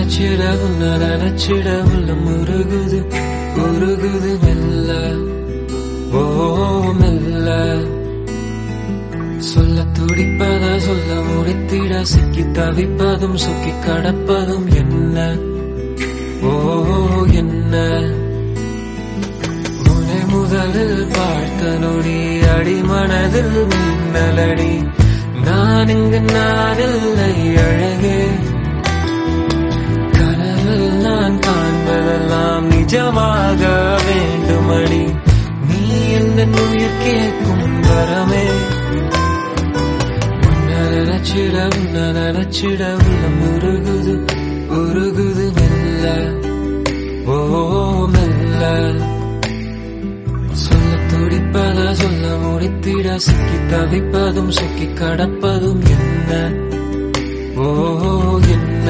நினைச்சிட உன்ன நினைச்சிட உள்ள முருகுது உருகுது மெல்ல ஓ மெல்ல சொல்ல துடிப்பத சொல்ல முடித்திட சிக்கி தவிப்பதும் சுக்கி கடப்பதும் என்ன ஓ என்ன உனை முதலில் பார்த்த நொடி அடிமனதில் மின்னலடி நான் இங்கு நான் இல்லை அழகே கனவில் நான் காண்பதெல்லாம் நிஜமாக வேண்டுமடி நீ எந்த உயிர் கேட்கும் வரமே உன்னை நினைச்சிட உன்னை நினைச்சிட உள்ளம் உருகுது உருகுது மெல்ல ஓ மெல்ல சொல்ல துடிப்பத சொல்ல முடித்திட சிக்கி தவிப்பதும் சுக்கி கடப்பதும் என்ன ஓ என்ன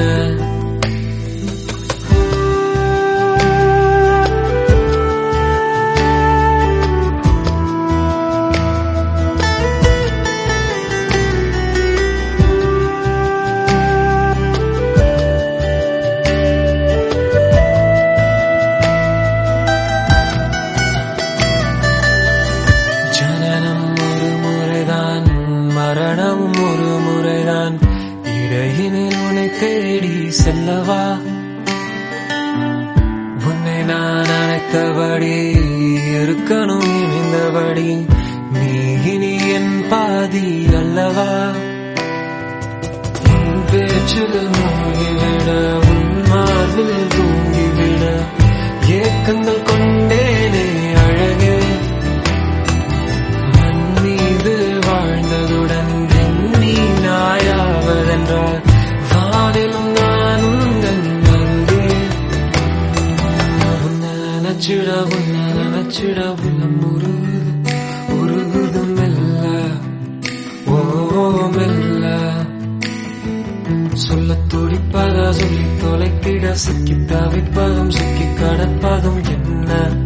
ஜனனம் ஒரு முறைதான் மரணம் ஒரு முறைதான் இடையினில் உன்னை தேடி செல்லவா உன்னை நான் அழைத்தபடி இருக்கணும் இணைந்தபடி நீ இனி என் பாதி அல்லவா உன் பேச்சில் மூழ்கிவிட உன் மார்பில் தூங்கிவிட ஏக்கங்கள் கொண்டேனே அழகே மண் மீது வாழ்ந்ததுடன் எண்ணி நாயாவதென்றால் வானிலும் நான் உங்கள் அருகே உன்னை நினைச்சிட உன்னை நினைச்சிட உள்ளம் உருகுது உருகுது மெல்ல ஓ மெல்ல சொல்ல துடிப்பத சொல்லி தொலைத்திட சிக்கி தவிப்பதும் சிக்கி கடப்பதும் என்ன